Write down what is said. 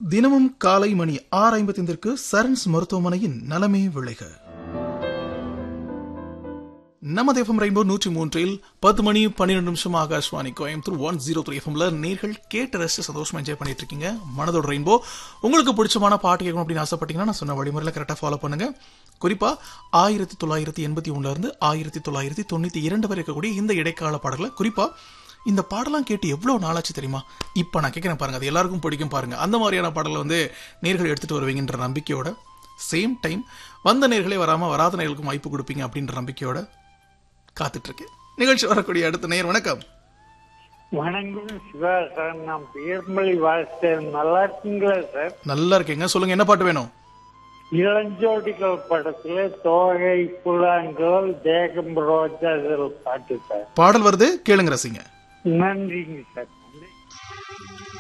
தினமும் காலை மணி ஆறு ஐம்பத்தைந்திற்கு சரண்ஸ் மருத்துவமனையின் நலமே விளைக நம்ம எஃப்எம் ரெயின்போ நூற்றி மூன்றில் பத்து மணி பன்னிரெண்டு நிமிஷம் Akashvani Coimbatore one zero three எஃப்எம்ல நேர்கள் கேட்டு ரசிச்சு சந்தோஷமா என்ஜாய் பண்ணிட்டு இருக்கீங்க மனதோட ரெயின்போ உங்களுக்கு பிடிச்சமான பாட்டு கேட்கணும் அப்படின்னு ஆசைப்பட்டீங்கன்னா நான் சொன்ன வழிமுறையில் கரெக்டாக ஃபாலோ பண்ணுங்க குறிப்பா ஆயிரத்தி தொள்ளாயிரத்தி எண்பத்தி ஒண்ணுல இருந்து ஆயிரத்தி தொள்ளாயிரத்தி தொண்ணூத்தி இரண்டு வரை இருக்கக்கூடிய இந்த இடைக்கால பாடல்களை குறிப்பா இந்த பாடலாம் கேட்டு எவ்வளவு நாளாச்சு தெரியுமா இப்ப நான் கேட்கிறேன் பாருங்க அது எல்லாருக்கும் பிடிக்கும் பாருங்க அந்த மாதிரியான பாடலை வந்து நேர்கள் எடுத்துட்டு வருவீங்கன்ற நம்பிக்கையோட சேம் டைம் வந்த நேர்களே வராம வராத நேர்களுக்கும் வாய்ப்பு கொடுப்பீங்க அப்படின்ற நம்பிக்கையோட காத்துட்டு இருக்கேன் நிகழ்ச்சி வரக்கூடிய அடுத்த நேர் வணக்கம் வணக்கம் சிவா சார் நான் பேர்மொழி வாழ்த்தேன் நல்லா இருக்கீங்களா சார் நல்லா இருக்கீங்க சொல்லுங்க என்ன பாட்டு வேணும் இளஞ்சோடிகள் படத்துல தோகை புலாங்குழல் தேகம் ரோஜா இதில் பாட்டு சார் பாடல் வருது கேளுங்க ரசிங்க நன்றிங்க சார் நன்றி